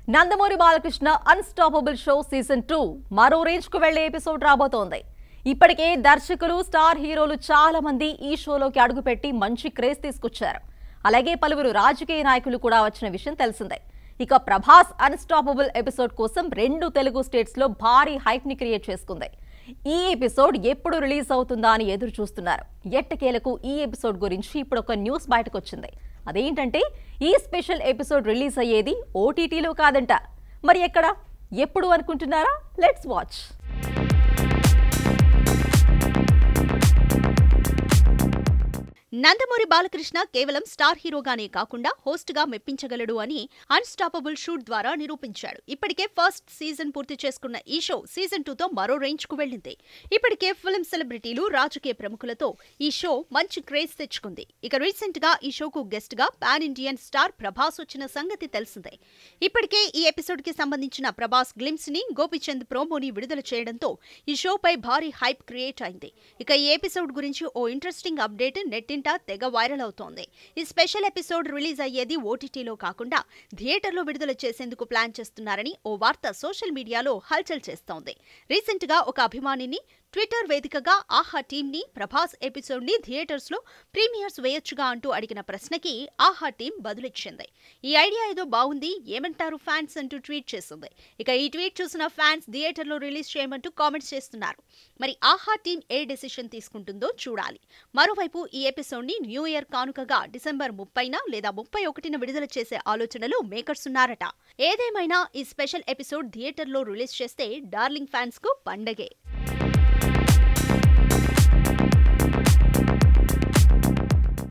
Nandamuri Balakrishna unstoppable show season two మరో range కు వెళ్లే ఎపిసోడ్ రాబోతోంది ఇప్పటికే దర్శకులు స్టార్ హీరోలు చాలా మంది ఈ షోలోకి అడుగుపెట్టి మంచి క్రేజ్ తీసుకొచ్చారు అలాగే పలువురు రాజకీయ నాయకులు కూడా వచ్చిన విషయం తెలిసిందే ఇక ప్రభాస్ అన్స్టాపబుల్ ఎపిసోడ్ కోసం రెండు తెలుగు స్టేట్స్ లో భారీ హైప్ ని క్రియేట్ చేసుకుంది ఈ ఎపిసోడ్ ఎప్పుడు రిలీజ్ అవుతుందా అని ఎదురు చూస్తున్నారు ఎట్టకేలకు ఈ ఎపిసోడ్ గురించి ఇప్పుడు ఒక న్యూస్ బయటకు వచ్చింది అదేంటంటే ఈ స్పెషల్ ఎపిసోడ్ రిలీజ్ అయ్యేది ఓటీటీలో కాదంట మరి ఎక్కడ ఎప్పుడు అనుకుంటున్నారా లెట్స్ వాచ్ నందమూరి బాలకృష్ణ కేవలం స్టార్ హీరోగానే కాకుండా హోస్ట్ గా మెప్పించగలడు అని అన్స్టాపబుల్ షూట్ ద్వారా నిరూపించాడు ఇప్పటికే ఫస్ట్ సీజన్ పూర్తి చేసుకున్న ఈ షో సీజన్ టూతో మరో రేంజ్ కు వెళ్ళింది ఇప్పటికే ఫిల్మ్ సెలబ్రిటీలు రాజకీయ ప్రముఖులతో ఈ షో మంచి క్రేజ్ తెచ్చుకుంది ఇక రీసెంట్ గా ఈ షోకు గెస్ట్ గా పాన్ ఇండియన్ స్టార్ ప్రభాస్ వచ్చిన సంగతి తెలిసిందే ఇప్పటికే ఈ ఎపిసోడ్ కి సంబంధించిన ప్రభాస్ గ్లిమ్స్ ని గోపిచంద్ ప్రోమోని విడుదల చేయడంతో ఈ షోపై భారీ హైప్ క్రియేట్ అయింది ఇక ఈ ఎపిసోడ్ గురించి ఓ ఇంట్రెస్టింగ్ అప్డేట్ నెట్టింట తెగ వైరల్ అవుతోంది ఈ స్పెషల్ ఎపిసోడ్ రిలీజ్ అయ్యేది ఓటీటీలో కాకుండా థియేటర్లో విడుదల చేసేందుకు ప్లాన్ చేస్తున్నారని ఓ వార్త సోషల్ మీడియాలో హల్చల్ చేస్తోంది రీసెంట్ గా ఒక అభిమానిని ట్విట్టర్ వేదికగా ఆహా టీం ని ప్రభాస్ ఎపిసోడ్ ని థియేటర్స్ లో ప్రీమియర్స్ వేయొచ్చుగా అంటూ అడిగిన ప్రశ్నకి ఆహా టీం బదులిచ్చింది ఈ ఐడియా ఏదో బాగుంది ఏమంటారు ఫ్యాన్స్ అంటూ ట్వీట్ చేసింది ఇక ఈ ట్వీట్ చూసిన ఫ్యాన్స్ థియేటర్ లో రిలీజ్ చేయమంటూ కామెంట్స్ చేస్తున్నారు మరి ఆహా టీం ఏ డెసిషన్ తీసుకుంటుందో చూడాలి మరోవైపు ఈ ఎపిసోడ్ ని న్యూ ఇయర్ కానుకగా డిసెంబర్ ముప్పైన లేదా ముప్పై ఒకటిన విడుదల చేసే ఆలోచనలు మేకర్స్ ఉన్నారట ఏదేమైనా ఈ స్పెషల్ ఎపిసోడ్ థియేటర్ లో రిలీజ్ చేస్తే డార్లింగ్ ఫ్యాన్స్ కు పండగే